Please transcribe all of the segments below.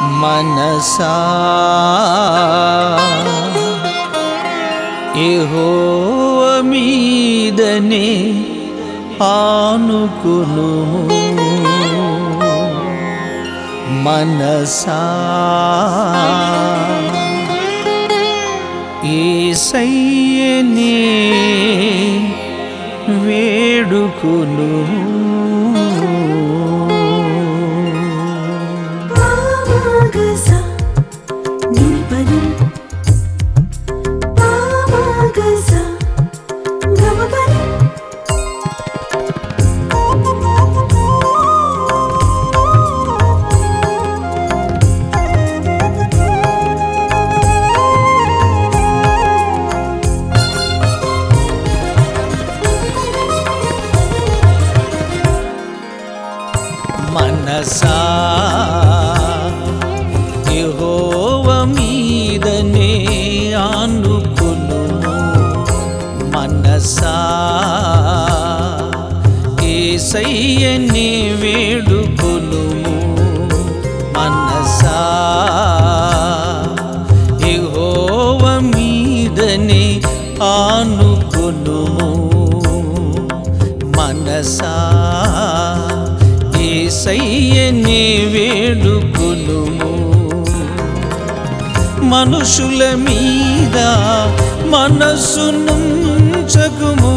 మనసా యెహోవ మీదనే ఆనుకును మనసా ఏసయ్యనే వేడుకును పామగస నిపని పామగస గమపని మనసా యెహోవ మీదనే ఆనుకును మనసా ఏసయ్యని వేడుకును మనసా యెహోవ మీదనే ఆనుకును మనసా ఏసయ్యని వేడుకును మనుషుల మీద మనస్సునుంచకుము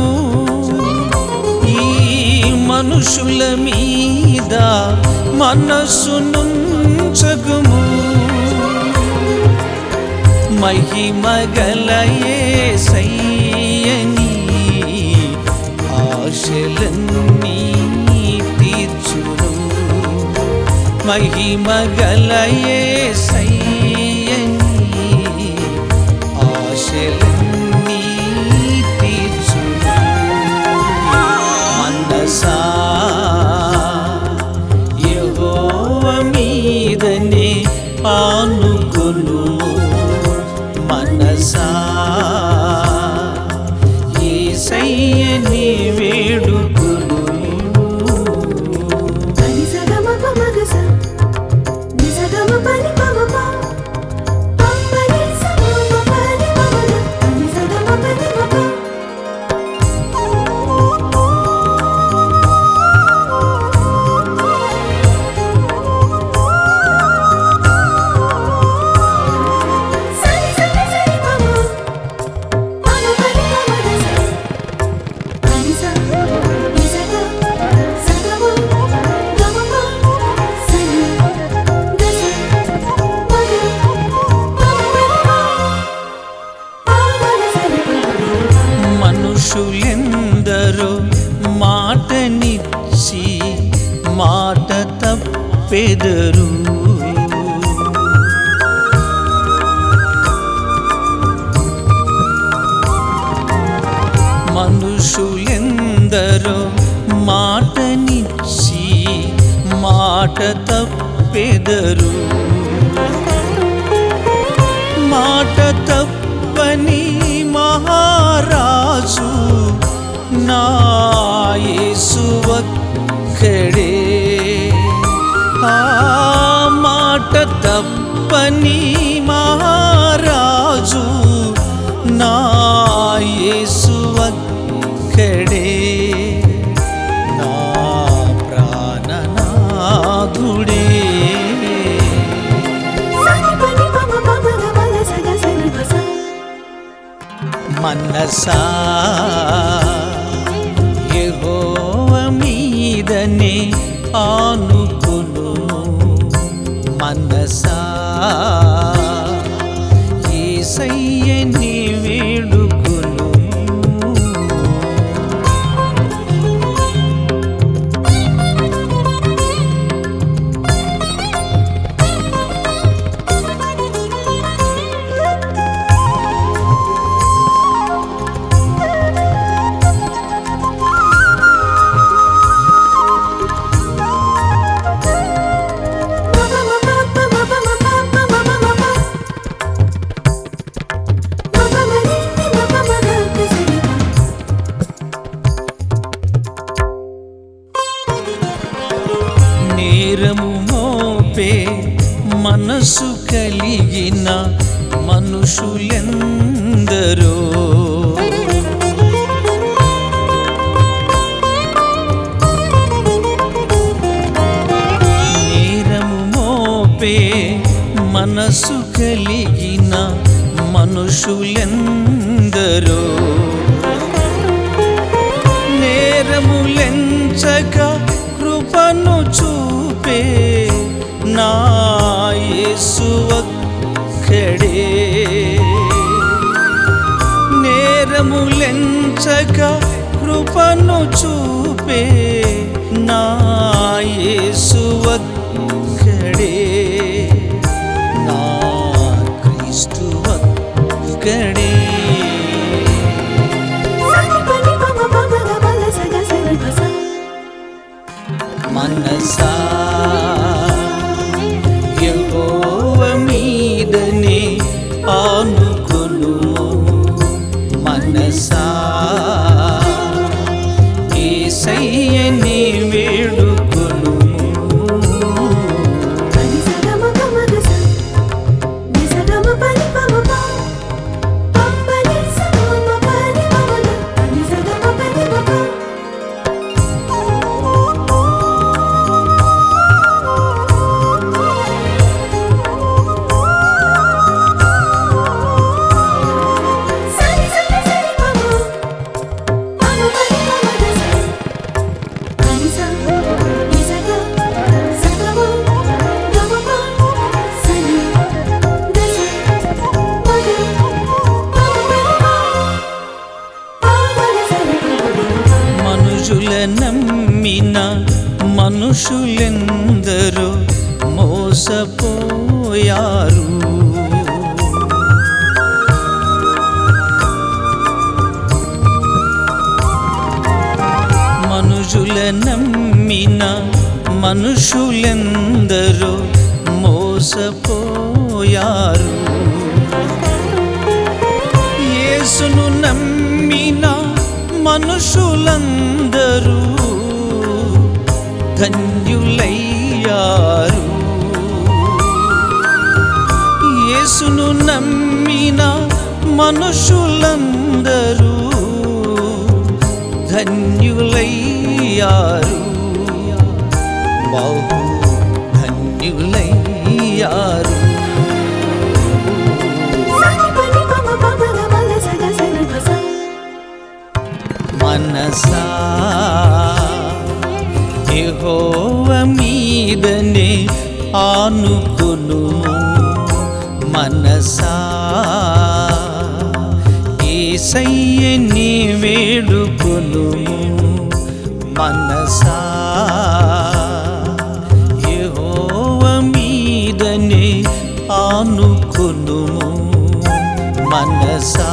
ఈ మనుషుల మీద మనస్సునుంచకుము మహిమగలయే సయ్యని ఆశలన్నీ తీర్చును మహిమగలయే సయ్యని ఆశలన్నీ తీర్చును మనసా యెహోవ మీదనే ఆనుకును మనసా యేసయ్యని వేడుకును పని సగమ పమగస నిసగమ పని పమప పంపని సగమ పని పమగ పని సగమ పని పమ సరి సరి సరి పమ పమ పని పమగస పని స నిసగ సగమ గమప సరి దస పగ పమ సరి పమ మనుషులెందరో మాటనిచ్చి మాట తప్పెదరు మనుషులెందరో మాటనిచ్చి మాట తప్పెదరు మాట తప్పని మహారాజు నా యేసు ఒక్కడే ఆ మాట తప్పని మహారాజు నా యేసు ఒక్కడే నా ప్రాణనాథుడే సని పని పమ పమ గమల సగ సని పస మనసా యెహోవ మీదనే ఆనుకును మనసా యేసయ్యని వేడుకును పమ పమ పమ పమ పమ పమ పమ మనసు కలిగిన మనుషులెందరో నేరము మోపే మనసు కలిగిన మనుషులెందరో నేరములెంచక కృపను చూపే నా యేసు ఒక్కడే నేరములెంచక కృపను చూపే నా యేసు ఒక్కడే నా క్రీస్తు ఒక్కడే సని పని పమ పమ గ పద సగ సని పస మనసా యెహోవ మీదనే ఆనుకొను మనసా యేసయ్యని వేడుకొను పని సగ మ పమ గ స ని సగ మ పని పమ ప పం పని స మ పని పమ గ పని సగ మ పని మ ప సని సని సని పమ పమ పని పమ గ స పని స ని సగ సగ మ గ మ ప సని ద స మ గ పమ పని ప పమ గ సని పమ మనుషుల నమ్మిన మనుషులెందరో మోసపోయారు మనుషుల నమ్మిన మనుషులెందరో మోసపోయారు యేసును నమ్మిన మనుషులందరూ ధన్యులయ్యారు యేసును నమ్మిన మనుషులందరూ ధన్యులయ్యారు బహు ధన్యులయ్యారు సని పని పమ పమ గ పద సగ సని పస మనసా యెహోవ మీదనే ఆనుకును మనసా ఏసయ్యని వేడుకును మనసా యెహోవ మీదనే ఆనుకును మనసా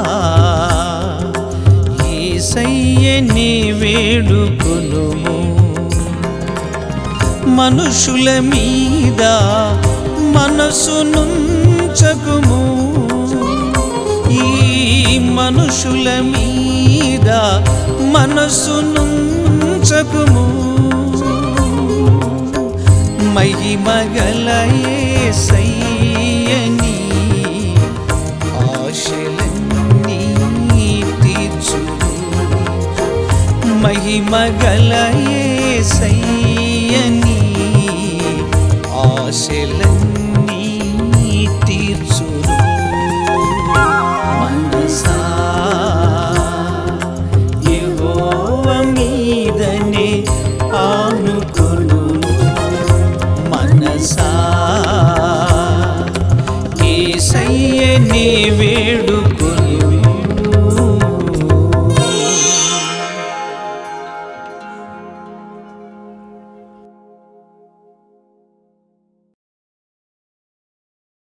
ఏసయ్యని వేడుకొనుము మనుషుల మీద మనసునుంచకుము ఈ మనుషుల మీద మనసునుంచకుము మహిమగల యేసయ్యని ఆశలన్నీ తీర్చు మహిమగల యేసయ్యని